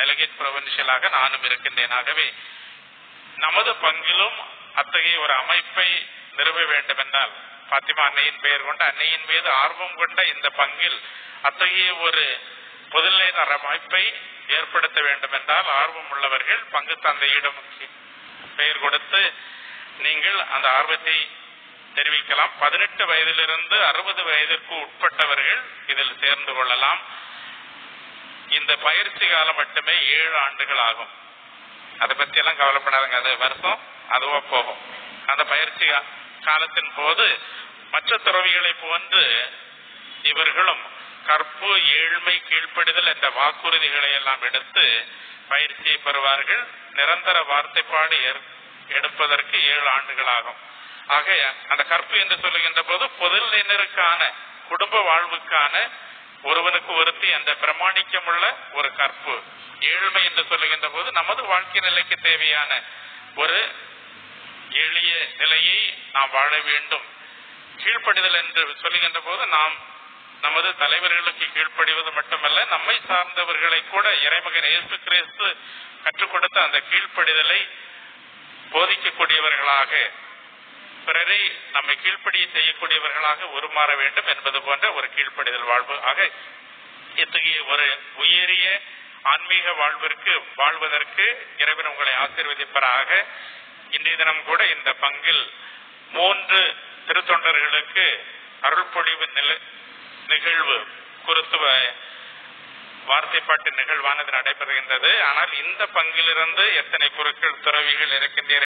delicate ப்ரொவின்சியலாக நானும் இருக்கின்றேன் ஆகவே நமது பங்கிலும் அத்தகைய ஒரு அமைப்பை நிறுவ வேண்டும் என்றால் பாத்திமா அன்னையின் பெயர் கொண்ட அன்னையின் மீது ஆர்வம் கொண்ட இந்த பங்கில் அத்தகைய ஒரு பொதுநிலையினர் அமைப்பை ஏற்படுத்த வேண்டும் என்றால் ஆர்வம் உள்ளவர்கள் பங்கு தந்தையிடம் பெயர் கொடுத்து நீங்கள் அந்த ஆர்வத்தை தெரிவிக்கலாம் பதினெட்டு வயதிலிருந்து அறுபது வயதிற்கு உட்பட்டவர்கள் இதில் சேர்ந்து கொள்ளலாம் இந்த பயிற்சி காலம் மட்டுமே ஏழு ஆண்டுகள் ஆகும் அதை பத்தி எல்லாம் கவலைப்படாதுங்க அது வருஷம் அதுவா போகும் அந்த பயிற்சி கா- காலத்தின் போது மற்ற துறவிகளை போன்று இவர்களும் கற்பு ஏழ்மை கீழ்ப்படிதல் என்ற வாக்குறுதிகளை எல்லாம் எடுத்து பயிற்சியை பெறுவார்கள் நிரந்தர வார்த்தைப்பாடு ஏற்- எடுப்பதற்கு ஏழு ஆண்டுகள் ஆகும் ஆக அந்த கற்பு என்று சொல்லுகின்ற போது பொதுநிலையினருக்கான குடும்ப வாழ்வுக்கான ஒருவனுக்கு ஒருத்தி என்ற பிரமாணிக்கமுள்ள ஒரு கற்பு ஏழ்மை என்று சொல்லுகின்ற போது நமது வாழ்க்கை நிலைக்கு தேவையான ஒரு எளிய நிலையை நாம் வாழ வேண்டும் கீழ்ப்படிதல் என்று சொல்லுகின்ற போது நாம் நமது தலைவர்களுக்கு கீழ்ப்படிவது மட்டுமல்ல நம்மை சார்ந்தவர்களை கூட இறைமகன் இயேசு கிறிஸ்து கற்றுக் கொடுத்த அந்த கீழ்ப்படிதலை போதிக்கக்கூடியவர்களாக பிறரை நம்மை கீழ்ப்படிய செய்யக்கூடியவர்களாக உருமாற வேண்டும் என்பது போன்ற ஒரு கீழ்ப்படிதல் வாழ்வு ஆக இத்தகைய ஒரு உயரிய ஆன்மீக வாழ்விற்கு வாழ்வதற்கு இறைவன் உங்களை ஆசீர்வதிப்பராக இன்றைய தினம் கூட இந்த பங்கில் மூன்று திருத்தொண்டர்களுக்கு அருள்பொழிவு நில- நிகழ்வு குருத்துவ வார்த்தைப்பாட்டு நிகழ்வானது நடைபெறுகின்றது ஆனால் இந்த பங்கிலிருந்து எத்தனை குருக்கள் துறவிகள் இருக்கின்றீர்கள்